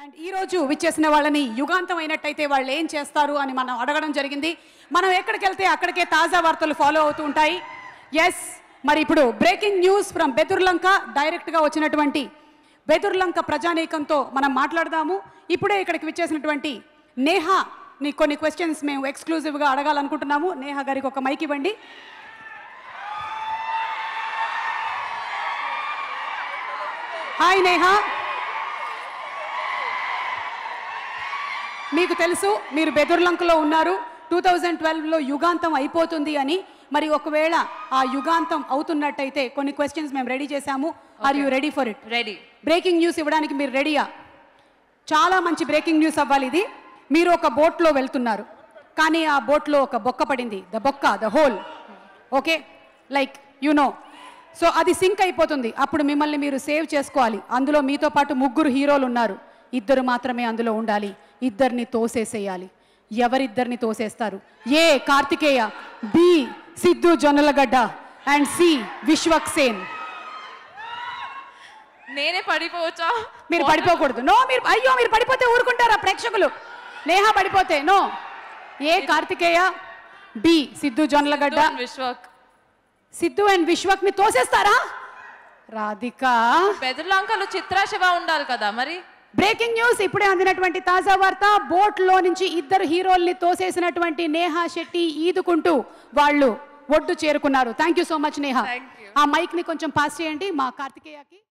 And ఈ రోజు విచ్చేసిన వాళ్ళని యుగాంతం అయినట్టయితే వాళ్ళు ఏం చేస్తారు అని మనం అడగడం జరిగింది మనం ఎక్కడికి వెళ్తే అక్కడికే తాజా వార్తలు ఫాలో అవుతూ ఉంటాయి ఎస్ మరి ఇప్పుడు బ్రేకింగ్ న్యూస్ ఫ్రమ్ బెదుర్లంక డైరెక్ట్గా వచ్చినటువంటి బెదుర్లంక ప్రజానీకంతో మనం మాట్లాడదాము ఇప్పుడే ఇక్కడికి విచ్చేసినటువంటి నేహా ని కొన్ని క్వశ్చన్స్ మేము ఎక్స్క్లూజివ్గా అడగాలనుకుంటున్నాము నేహా గారికి ఒక మైక్ ఇవ్వండి హాయ్ నేహా మీకు తెలుసు మీరు బెదుర్లంకలో ఉన్నారు టూ థౌజండ్ ట్వెల్వ్లో యుగాంతం అయిపోతుంది అని మరి ఒకవేళ ఆ యుగాంతం అవుతున్నట్టయితే కొన్ని క్వశ్చన్స్ మేము రెడీ చేశాము are you ready for it ready breaking news ఇవ్వడానికి మీరు రెడీయా చాలా మంచి బ్రేకింగ్ న్యూస్ అవ్వాలి ఇది మీరు ఒక బోట్లో వెళ్తున్నారు కానీ ఆ బోట్లో ఒక బొక్క పడింది ద బొక్క the hole okay like you know so అది సింక్ అయిపోతుంది అప్పుడు మిమ్మల్ని మీరు సేవ్ చేసుకోవాలి అందులో మీతో పాటు ముగ్గురు హీరోలు ఉన్నారు ఇద్దరు మాత్రమే అందులో ఉండాలి ఇద్దరిని తోసేసేయాలి ఎవరిద్దరిని తోసేస్తారు A Karthikeya B Siddhu Jonnalagadda and C Vishwak Sen నేనే పడిపోవచ్చా మీరు పడిపోకూడదు నో మీరు అయ్యో మీరు పడిపోతే ఊరుకుంటారా ప్రేక్షకులు నేహా పడిపోతే no A Karthikeya B Siddhu Jonnalagadda Vishwak Siddhu and Vishwak ని తోసేస్తారా రాధిక బెదర్లంకలో చిత్రాశివ ఉండాలి కదా మరి బ్రేకింగ్ న్యూస్ ఇప్పుడే అందినటువంటి తాజా వార్త బోట్ లో నుంచి ఇద్దరు హీరోల్ని తోసేసినటువంటి నేహా శెట్టి ఈదుకుంటూ వాళ్ళు ఒడ్డు చేరుకున్నారు thank you so much Neha Thank you. ఆ మైక్ ని కొంచెం పాస్ చేయండి మా కార్తికేయకి